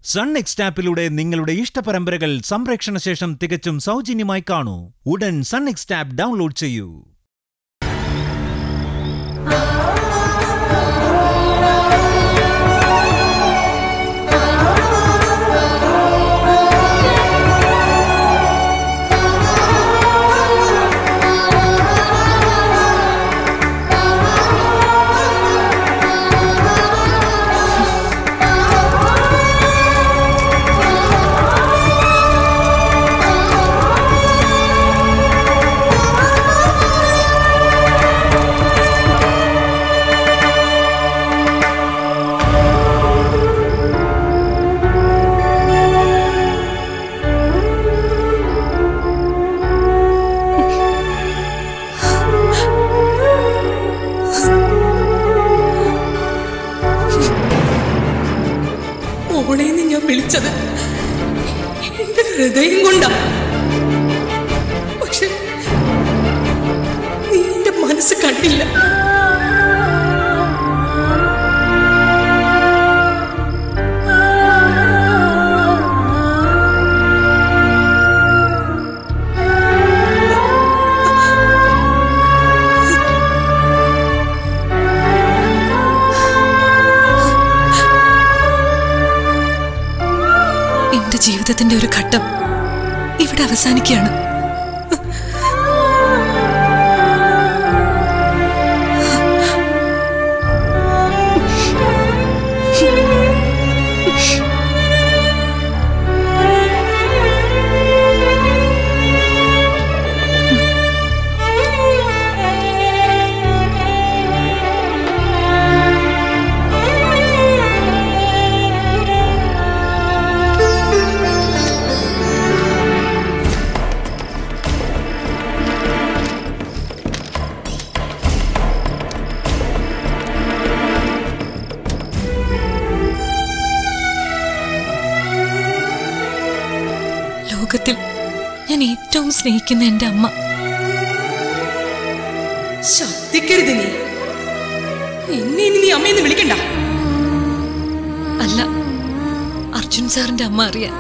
sun next ആപ്പിലൂടെ നിങ്ങളുടെ ഇഷ്ടപരമ്പരകൾ സംപ്രേക്ഷണ ശേഷം തികച്ചും സൗജന്യമായി കാണൂ ഉടൻ സൺ നെക്സ്റ്റ് ആപ്പ് ഡൗൺലോഡ് ചെയ്യൂ ഓളേന്ന് ഞാൻ വിളിച്ചത് എന്റെ ഹൃദയം കൊണ്ടാ പക്ഷെ നീ എന്റെ മനസ്സ് കണ്ടില്ല എന്റെ ജീവിതത്തിന്റെ ഒരു ഘട്ടം ഇവിടെ അവസാനിക്കുകയാണ് ലോകത്തിൽ ഞാൻ ഏറ്റവും സ്നേഹിക്കുന്ന എന്റെ അമ്മ ശബ്ദിക്കരുത് നീ എന്നെ ഇനി നീ അമ്മയെന്ന് വിളിക്കണ്ട അല്ല അർജുൻ സാറിന്റെ അമ്മ അറിയാൻ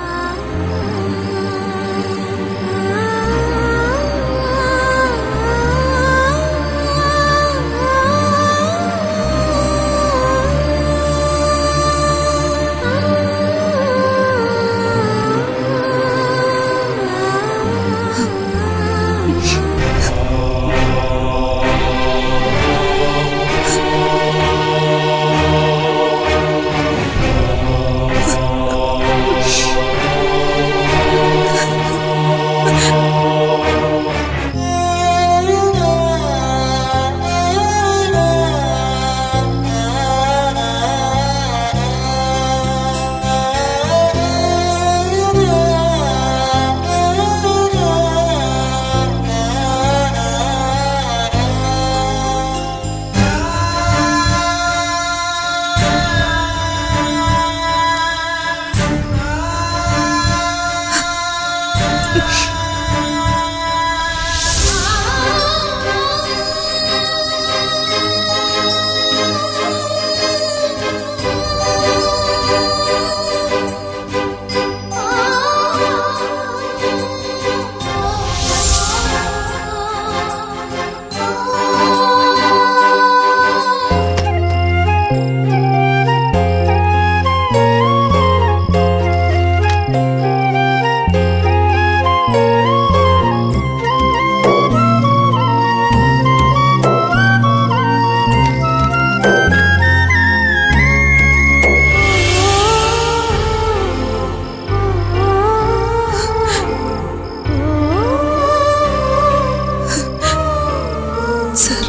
സർ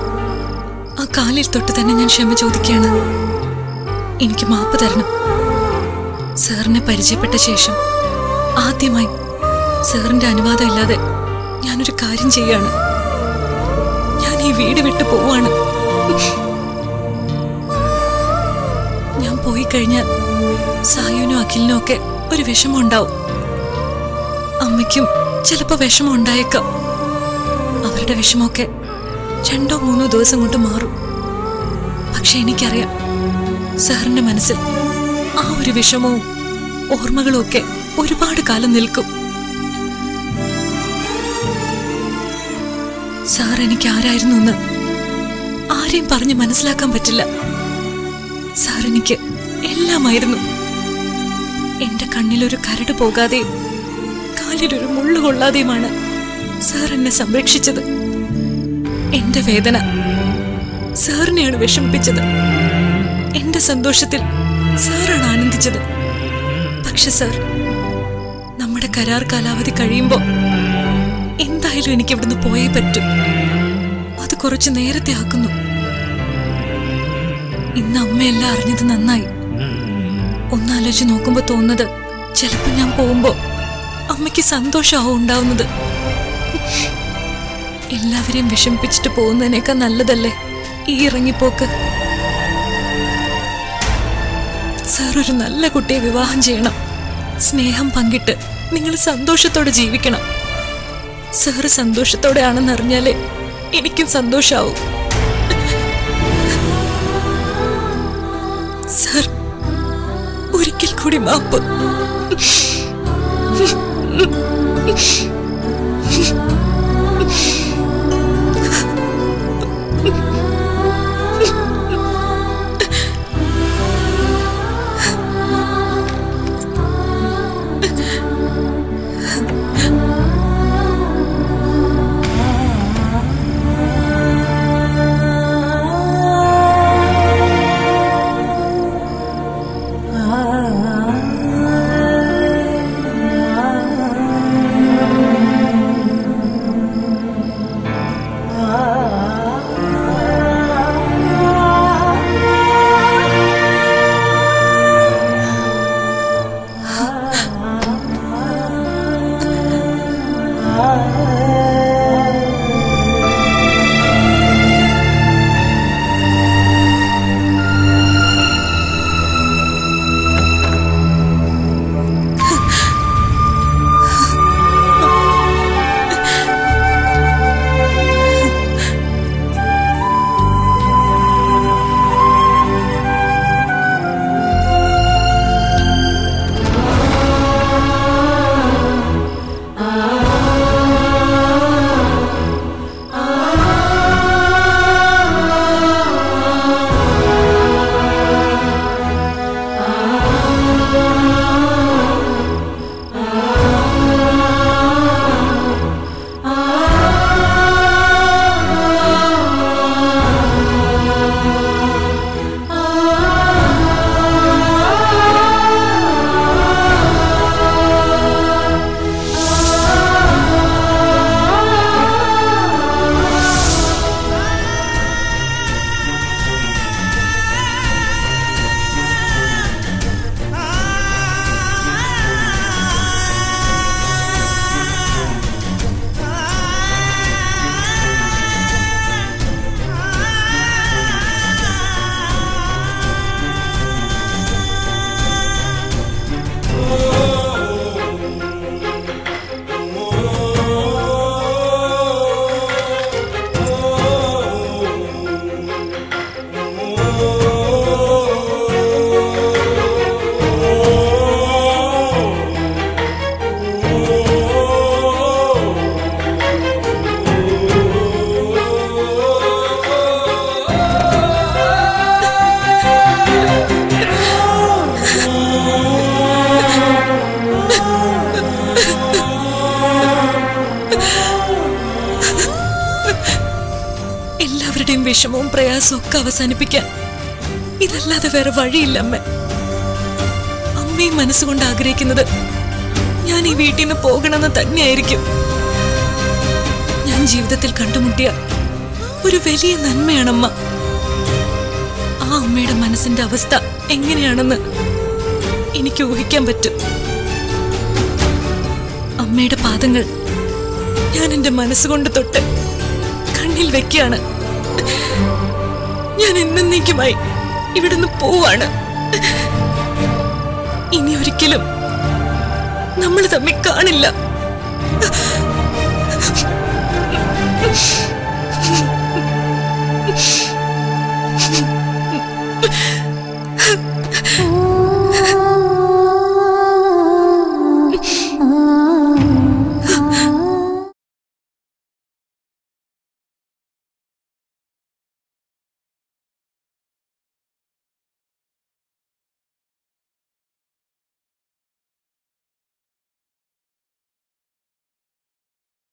ആ കാലിൽ തൊട്ട് തന്നെ ഞാൻ ക്ഷമ ചോദിക്കുകയാണ് എനിക്ക് മാപ്പ് തരണം സാറിനെ പരിചയപ്പെട്ട ശേഷം ആദ്യമായി സാറിന്റെ അനുവാദം ഇല്ലാതെ ഞാനൊരു കാര്യം ചെയ്യാണ് ഞാൻ ഈ വീട് വിട്ടു പോവാണ് ഞാൻ പോയി കഴിഞ്ഞാൽ സായുവിനും അഖിലിനും ഒക്കെ ഒരു വിഷമം ഉണ്ടാവും അമ്മയ്ക്കും ചിലപ്പോ വിഷമം ഉണ്ടായേക്കാം അവരുടെ വിഷമമൊക്കെ രണ്ടോ മൂന്നോ ദിവസം കൊണ്ട് മാറും പക്ഷെ എനിക്കറിയാം സാറിന്റെ മനസ്സിൽ ആ ഒരു വിഷമവും ഓർമ്മകളും ഒക്കെ ഒരുപാട് കാലം നിൽക്കും സാർ എനിക്ക് ആരായിരുന്നു എന്ന് ആരെയും പറഞ്ഞ് മനസ്സിലാക്കാൻ പറ്റില്ല സാർ എനിക്ക് എല്ലാമായിരുന്നു എന്റെ കണ്ണിലൊരു കരട് പോകാതെയും കാലിലൊരു മുള്ളു കൊള്ളാതെയുമാണ് സാർ എന്നെ സംരക്ഷിച്ചത് എന്റെ വേദന സാറിനെയാണ് വിഷമിപ്പിച്ചത് എന്റെ സന്തോഷത്തിൽ സാറാണ് ആനന്ദിച്ചത് പക്ഷെ സാർ നമ്മുടെ കരാർ കാലാവധി കഴിയുമ്പോ എന്തായാലും എനിക്ക് ഇവിടുന്ന് പോയേ പറ്റൂ അത് കുറച്ച് നേരത്തെ ആക്കുന്നു ഇന്ന് അമ്മയെല്ലാം അറിഞ്ഞത് നന്നായി ഒന്നാലോചിച്ച് നോക്കുമ്പോ തോന്നുന്നത് ചിലപ്പോ ഞാൻ പോകുമ്പോ അമ്മയ്ക്ക് സന്തോഷമാവും ഉണ്ടാവുന്നത് എല്ലാവരെയും വിഷമിപ്പിച്ചിട്ട് പോകുന്നതിനേക്കാൾ നല്ലതല്ലേ ഈ ഇറങ്ങിപ്പോക്ക് സാർ ഒരു നല്ല കുട്ടിയെ വിവാഹം ചെയ്യണം സ്നേഹം പങ്കിട്ട് നിങ്ങൾ സന്തോഷത്തോടെ ജീവിക്കണം സാറ് സന്തോഷത്തോടെയാണെന്ന് അറിഞ്ഞാലേ എനിക്കും സന്തോഷാവും സാർ ഒരിക്കൽ കൂടി മാപ്പ് എല്ലാവരുടെയും വിഷമവും പ്രയാസവും ഒക്കെ അവസാനിപ്പിക്കാൻ ഇതല്ലാതെ വേറെ വഴിയില്ല അമ്മ അമ്മയും മനസ്സുകൊണ്ട് ആഗ്രഹിക്കുന്നത് ഞാൻ ഈ വീട്ടിൽ നിന്ന് പോകണമെന്ന് തന്നെയായിരിക്കും ഞാൻ ജീവിതത്തിൽ കണ്ടുമുട്ടിയ ഒരു വലിയ നന്മയാണമ്മ ആ അമ്മയുടെ മനസ്സിന്റെ അവസ്ഥ എങ്ങനെയാണെന്ന് എനിക്ക് ഊഹിക്കാൻ പറ്റും അമ്മയുടെ പാദങ്ങൾ ഞാൻ എന്റെ മനസ്സുകൊണ്ട് തൊട്ട് കണ്ണിൽ വെക്കുകയാണ് ഞാൻ എന്നേക്കുമായി ഇവിടുന്ന് പോവാണ് ഇനി ഒരിക്കലും നമ്മൾ തമ്മിൽ കാണില്ല